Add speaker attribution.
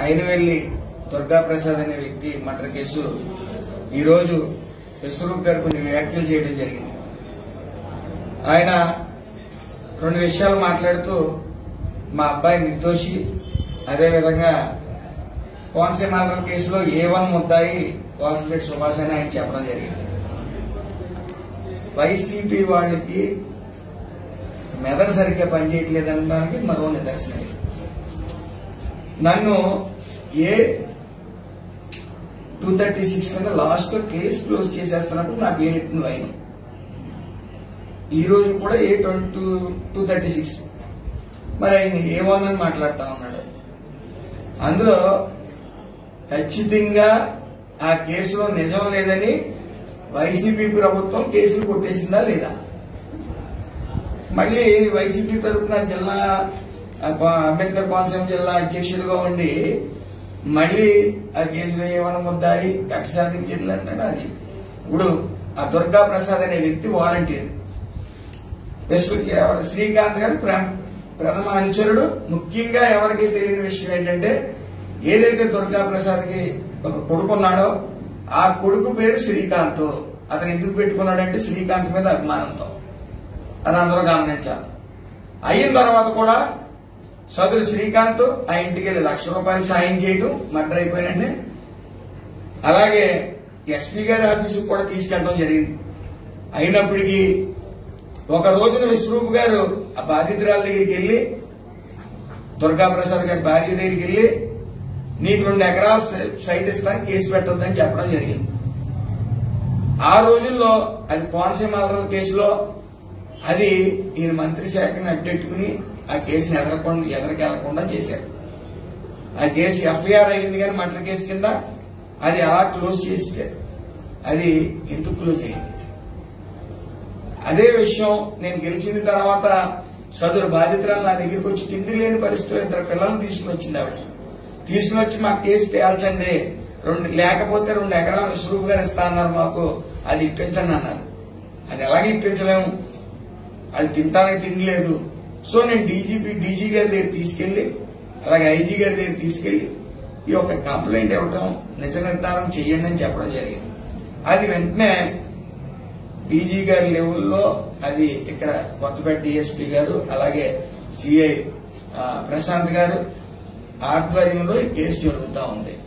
Speaker 1: అయినవెల్లి దుర్గాప్రసాద్ అనే వ్యక్తి murder case ఈరోజు విశ్వరూప్ గారు కొన్ని వ్యాఖ్యలు చేయడం జరిగింది ఆయన రెండు విషయాలు మాట్లాడుతూ మా అబ్బాయి నిర్దోషి అదేవిధంగా కోనసీమ మర్డర్ కేసులో ఏ వన్ ముద్దాయి వాసంశెట్టి సుభాష్ అని ఆయన చెప్పడం జరిగింది వైసీపీ వాళ్ళకి మెదడు సరిగ్గా పనిచేయట్లేదనడానికి మరో నిదర్శనం ఇది. నన్ను ఏ టూ థర్టీ సిక్స్ కింద లాస్ట్ కేసు క్లోజ్ చేసేస్తున్నప్పుడు నా పేరు ఎట్టింది వైన్ ఈ రోజు కూడా A twenty two thirty six మరి ఆయన ఏ వన్ అని మాట్లాడుతా ఉన్నాడు అందులో ఖచ్చితంగా ఆ కేసులో నిజం లేదని వైసీపీ ప్రభుత్వం కేసులు కొట్టేసిందా లేదా మళ్ళీ వైసీపీ తరఫున జిల్లా ఆ, కో- అంబేద్కర్ కోనసీమ జిల్లా అధ్యక్షుడిగా ఉండి మళ్ళీ ఆ కేసులో ఏమైనా ముద్దాయి కక్ష సాధించింది అంటాడు అది ఇప్పుడు ఆ దుర్గా ప్రసాద్ అనే వ్యక్తి వాలంటీర్ విశ్వ ఎవరు శ్రీకాంత్ గారు ప్ర- ప్రథమ అనుచరుడు ముఖ్యంగా ఎవరికి తెలియని విషయం ఏంటంటే ఏదైతే దుర్గా ప్రసాద్ కి ఒక కొడుకున్నాడో ఆ కొడుకు పేరు శ్రీకాంత్ అతను ఎందుకు పెట్టుకున్నాడంటే శ్రీకాంత్ మీద అభిమానంతో అది అందరూ గమనించాలి అయిన తర్వాత కూడా సోదరుడు శ్రీకాంత్ ఆ ఇంటికి వెళ్ళి లక్ష రూపాయలు సాయం చేయడం మర్డర్ అయిపోయినండి అలాగే ఎస్పీ గారి ఆఫీసుకు కూడా తీసుకెళ్ళడం జరిగింది అయినప్పటికీ ఒక రోజున విశ్వరూప్ గారు ఆ బాధితురాల దగ్గరికి వెళ్ళి దుర్గా ప్రసాద్ గారి భార్య దగ్గరికి వెళ్ళి నీకు రెండు ఎకరాల సై- సైట్ ఇస్తాను కేసు పెట్టొద్దని చెప్పడం జరిగింది ఆ రోజుల్లో అది కోనసీమ అల్లర్ల కేసులో అది ఈయన మంత్రి శాఖని అడ్డెట్టుకుని ఆ కేసుని ఎదరకుండా ఎదరికెళ్లకుండా చేశారు ఆ కేసు ఎఫ్ఐఆర్ అయింది కానీ మర్డర్ కేసు కింద అది అలా క్లోజ్ చేశారు అది ఎందుకు క్లోజ్ అయింది అదే విషయం నేను గెలిచిన తర్వాత సదురు బాధితురాలు నా దగ్గరికి వచ్చి తిండి లేని పరిస్థితుల్లో ఇద్దరు పిల్లల్ని తీసుకుని వచ్చింది ఆవిడ తీసుకుని వచ్చి మా కేసు తేల్చండి రెండు లేకపోతే రెండు ఎకరాలు విశ్వరూప్ గారు ఇస్తా అన్నారు మాకు అది ఇప్పించండి అన్నారు అది ఎలాగ ఇప్పించలేము అది తింటానికి తిండి లేదు సో నేను డీజీపీ డీజీ గారి దగ్గర తీసుకెళ్లి అలాగే ఐజీ గారి దగ్గర తీసుకెళ్లి ఈ యొక్క కంప్లైంట్ ఇవ్వటం నిజ నిర్ధారణ చెయ్యండి అని చెప్పడం జరిగింది అది వెంటనే డీజీ గారి లెవెల్లో అది ఇక్కడ కొత్తపేట డిఎస్పీ గారు అలాగే సిఐ ప్రశాంత్ గారు ఆధ్వర్యంలో ఈ కేసు జరుగుతూ ఉంది